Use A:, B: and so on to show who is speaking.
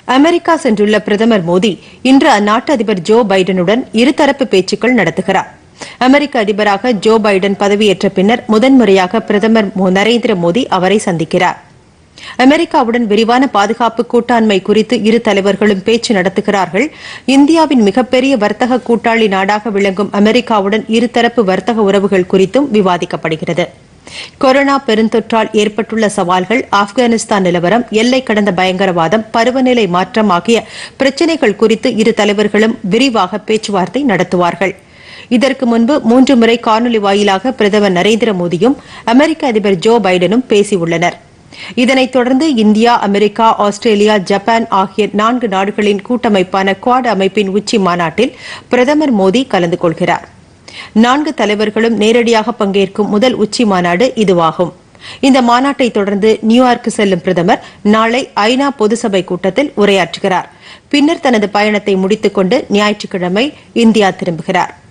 A: America சென்றுள்ள பிரதமர் மோடி இன்று அந்நாட்டு அதிபர் ஜோ பைடனுடன் இருதரப்பு பேச்சுக்கள் நடத்துகிறார் அமெரிக்க அதிபராக ஜோ பைடன் பதவியேற்ற பின்னர் முதன்முறையாக பிரதமர் மோ- நரேந்திர மோடி அவரை சந்திக்கிறார் அமெரிக்காவுடன் விரிவான பாதுகாப்பு கூட்டாண்மை குறித்து இரு தலைவர்களும் பேச்சு நடத்துகிறார்கள் இந்தியாவின் மிகப்பெரிய வர்த்தக கூட்டாளி நாடாக விளங்கும் அமெரிக்காவுடன் இருதரப்பு வர்த்தக உறவுகள் குறித்தும் விவாதிக்கப்படுகிறது கொரோனா பெருந்தொற்றால் ஏற்பட்டுள்ள சவால்கள் ஆப்கானிஸ்தான் நிலவரம் எல்லை கடந்த பயங்கரவாதம் பருவநிலை மாற்றம் ஆகிய பிரச்சினைகள் குறித்து இரு தலைவர்களும் விரிவாக பேச்சுவார்த்தை நடத்துவார்கள் இதற்கு முன்பு மூன்று முறை காணொலி வாயிலாக பிரதமர் நரேந்திர மோடியும் அமெரிக்க அதிபர் ஜோ பைடனும் பேசியுள்ளனர் இதனைத் தொடர்ந்து இந்தியா அமெரிக்கா ஆஸ்திரேலியா ஜப்பான் ஆகிய நான்கு நாடுகளின் கூட்டமைப்பான குவாட் அமைப்பின் உச்சி மாநாட்டில் பிரதமர் மோடி கலந்து கொள்கிறார் நான்கு தலைவர்களும் நேரடியாக பங்கேற்கும் முதல் உச்சி மாநாடு இதுவாகும் இந்த மாநாட்டை தொடர்ந்து நியூயார்க் செல்லும் பிரதமர் நாளை ஐநா பொதுசபை கூட்டத்தில் உரையாற்றுகிறார் பின்னர் தனது பயணத்தை முடித்துக் கொண்டு ஞாயிற்றுக்கிழமை இந்தியா திரும்புகிறார்